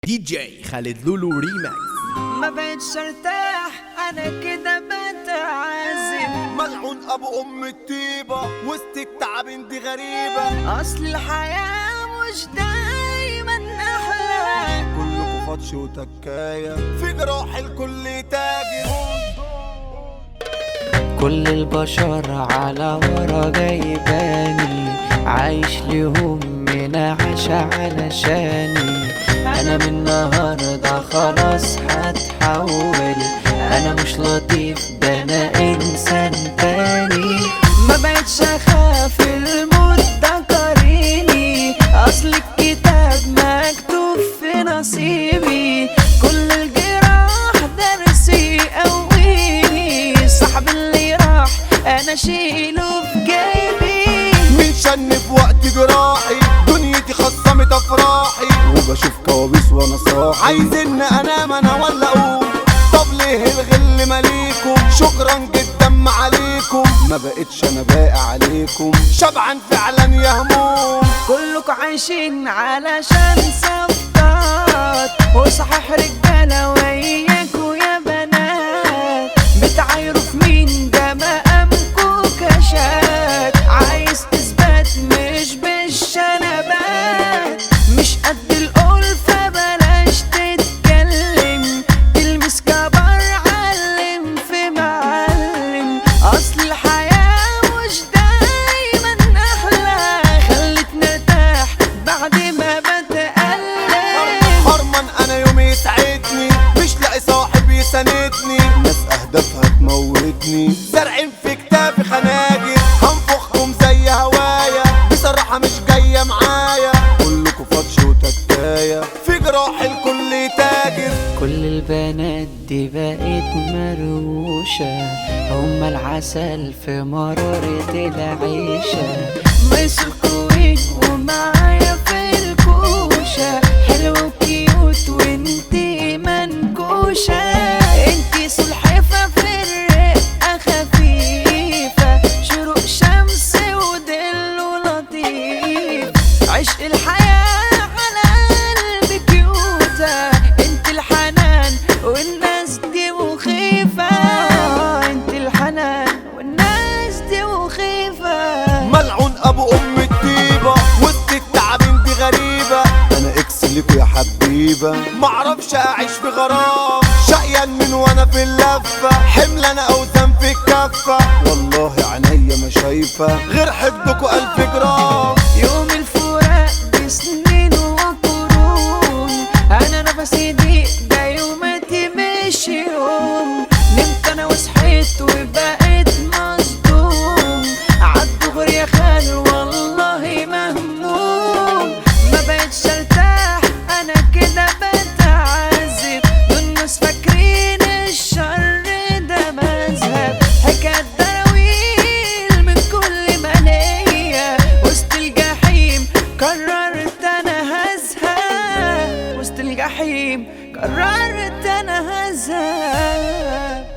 دي جي خالد لولو ريماكس ما بقتش ارتاح انا كده بتعذب ملعون ابو ام الطيبه وسط التعب انت غريبه اصل الحياة مش دايما احلى كلكوا فطش وتكايه في جراح الكل تاجر كل البشر على ورا جايباني عايش ليهم من عشا علشاني انا من النهارده خلاص هتحول انا مش لطيف ده انا انسان تاني ما بقتش اخاف الموت ده قريني اصل الكتاب مكتوب في نصيبي كل الجراح درسي قويني صاحب اللي راح انا شيله في جيبي من شن في وقت جراحي دنيتي خصمت افراحي وبشوف كوابيس وانا صاحي عايزين انام انا ولا اقوم طب ليه الغل ماليكم شكرا جدا عليكم ما بقتش انا باقي عليكم شبعان فعلا يا هموم كلكم عايشين علشان صفقات وصحيح رجالة وياكوا يا بنات بتعايروا في مين ده مقامكوا كشات عايز تثبت مش بالشنبات مش قد الألفة بلاش تتكلم تلمس كبر علم في معلم أصل الحياة مش دايما أحلى خلتني ارتاح بعد ما بتألم هرمان انا يومي يسعدني مش لاقي صاحب يساندني ناس اهدافها تموتني زارعين في كتافي خناجر هنفخكم زي هوايا بصراحة مش جاية معايا كلكوا فطش وتكاية في جراح الكل تاجر كل البنات دي بقت مروشة هما العسل في مرارة العيشة مصر الكويت ومعايا في الكوشة حلو وكيوت وانتي منكوشة انتي سلحفة في الرقة خفيفة شروق شمس ودل لطيف عشق الحياة على قلبي كيوتة انت الحنان والناس دي مخيفة انت الحنان والناس دي مخيفة ملعون ابو ام الطيبة وسط التعابين دي غريبة انا اكس ليكوا يا حبيبة معرفش اعيش في غرام شقيان من وانا في اللفة حمل انا اوزان في الكفة والله عينيا ما شايفة غير حبكوا الف جرام يوم الفراق بسنين وقرون انا نفسي ضيق ده يوماتي مش يوم نمت انا وصحيت وبقيت مصدوم عالدغر يا خال والله مهموم ما بقتش ارتاح انا كده بتعذب دول ناس فاكرين الشر ده مذهب حكاية دراويل من كل ما ليا وسط الجحيم قررت انا هزهق وسط الجحيم قررت انا هزهق